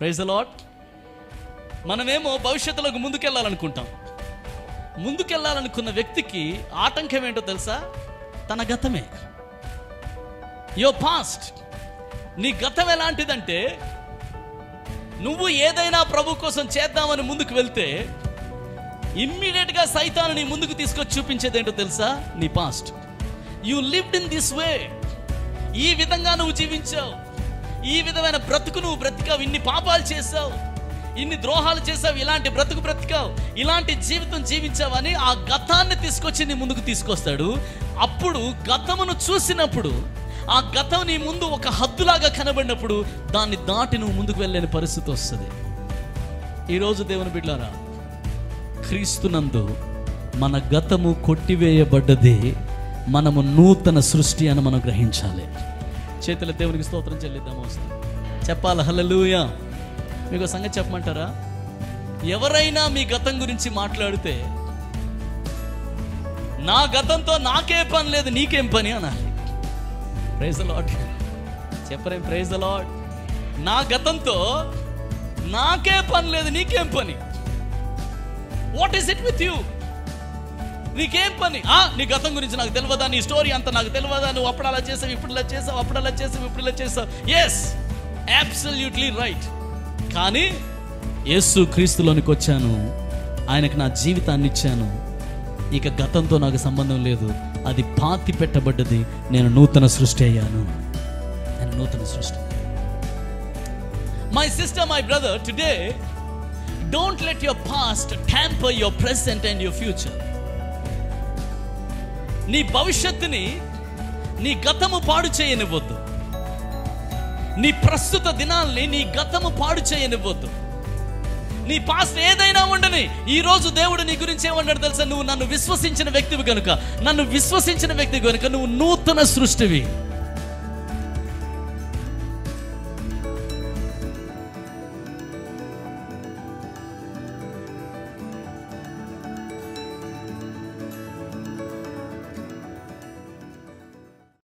praise lot మనమేమో భవిష్యత్తులోకి ముందుకెళ్ళాలనుకుంటాం ముందుకెళ్ళాలనుకున్న వ్యక్తికి ఆటంకం ఏంటో తెలుసా తన గతమే యో పాస్ట్ నీ గతం ఎలాంటిదంటే నువ్వు ఏదైనా ప్రభు కోసం చేద్దామని ముందుకు వెళ్తే ఇమ్మీడియట్ గా సైతాను నీ ముందుకు తీసుకొచ్చి చూపించేది ఏంటో తెలుసా నీ past you lived in this way ఈ విధంగా నువ్వు జీవించావు ఈ విధమైన బ్రతుకు నువ్వు బ్రతికావు ఇన్ని పాపాలు చేసావు ఇన్ని ద్రోహాలు చేసావు ఇలాంటి బ్రతుకు బ్రతికావు ఇలాంటి జీవితం జీవించావని ఆ గతాన్ని తీసుకొచ్చి నీ ముందుకు తీసుకొస్తాడు అప్పుడు గతమును చూసినప్పుడు ఆ గతం నీ ముందు ఒక హద్దులాగా కనబడినప్పుడు దాన్ని దాటి నువ్వు ముందుకు వెళ్ళలేని పరిస్థితి వస్తుంది ఈరోజు దేవుని బిడ్డారా క్రీస్తునందు మన గతము కొట్టివేయబడ్డది మనము నూతన సృష్టి అని మనం గ్రహించాలి చేతుల దేవునికి స్తోత్రం చెల్లిద్దాము చెప్పాలి హల్లెలూయా మీకు ఒక సంగతి చెప్పమంటారా ఎవరైనా మీ గతం గురించి మాట్లాడితే నా గతంతో నాకే పని లేదు నీకేం పని అనాలి ప్రైజ్ లాడ్ చెప్పరేం ప్రైజ్ లాడ్ నా గతంతో నాకే పని లేదు నీకేం పని what is it with you నీకేం పని ఆ నీ గతం గురించి నాకు తెలియదా నీ స్టోరీ అంతా నాకు తెలియదా నువ్వు అప్పుడు అలా చేసావు ఇప్పుడు ఇలా చేసావు అప్పుడు అలా చేసావు ఇప్పుడు ఇలా చేసావు ఎస్ అబ్సల్యూట్లీ రైట్ కానీ యేసు క్రీస్తులోనికి వచ్చాను ఆయనకు నా జీవితాన్ని ఇచ్చాను ఇక గతంతో నాకు సంబంధం లేదు అది పాతి పెట్టబడ్డది నేను నూతన సృష్టి అయ్యాను నేను నూతన సృష్టి my sister my brother today don't let your past tamper your present and your future నీ భవిష్యత్తుని నీ గతము పాడు చేయనివ్వద్దు నీ ప్రస్తుత దినాల్ని నీ గతము పాడు చేయనివ్వద్దు నీ పాస్ట్ ఏదైనా ఉండని ఈ రోజు దేవుడు నీ గురించి ఏమన్నాడు తెలుసా నువ్వు నన్ను విశ్వసించిన వ్యక్తివి కనుక నన్ను విశ్వసించిన వ్యక్తి కనుక నువ్వు నూతన సృష్టివి